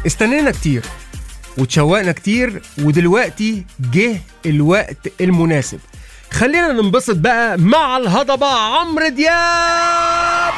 استنينا كتير وتشوقنا كتير ودلوقتي جه الوقت المناسب خلينا ننبسط بقى مع الهضبة عمرو دياب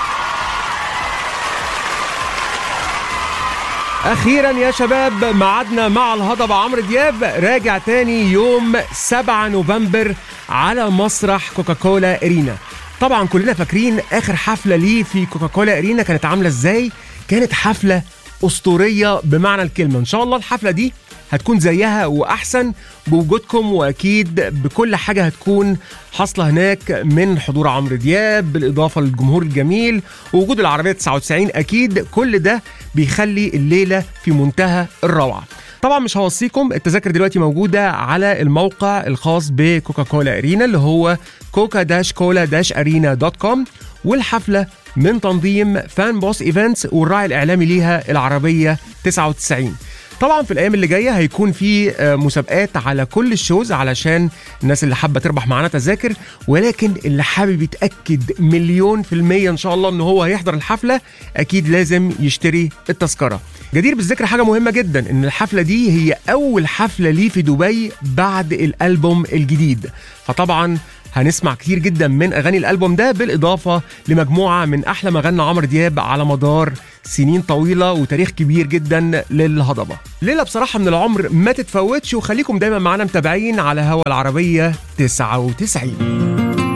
اخيرا يا شباب ميعادنا مع الهضبة عمرو دياب راجع تاني يوم 7 نوفمبر على مسرح كوكاكولا ارينا طبعا كلنا فاكرين اخر حفلة ليه في كوكاكولا ارينا كانت عاملة ازاي كانت حفلة اسطورية بمعنى الكلمة ان شاء الله الحفلة دي هتكون زيها واحسن بوجودكم واكيد بكل حاجه هتكون حاصله هناك من حضور عمرو دياب بالاضافه للجمهور الجميل ووجود العربيه 99 اكيد كل ده بيخلي الليله في منتهى الروعه طبعا مش هوصيكم التذاكر دلوقتي موجوده على الموقع الخاص بكوكاكولا ارينا اللي هو كوكا داش كولا داش ارينا دوت كوم والحفله من تنظيم فان بوس ايفنتس والراعي الاعلامي ليها العربيه 99 طبعا في الايام اللي جايه هيكون في آه، مسابقات على كل الشوز علشان الناس اللي حابه تربح معانا تذاكر ولكن اللي حابب يتاكد مليون في الميه ان شاء الله ان هو هيحضر الحفله اكيد لازم يشتري التذكره جدير بالذكر حاجه مهمه جدا ان الحفله دي هي اول حفله ليه في دبي بعد الالبوم الجديد فطبعا هنسمع كتير جدا من اغاني الالبوم ده بالاضافه لمجموعه من احلى ما غنى عمرو دياب على مدار سنين طويله وتاريخ كبير جدا للهضبه. ليله بصراحه من العمر ما تتفوتش وخليكم دايما معانا متابعين على هوا العربيه 99.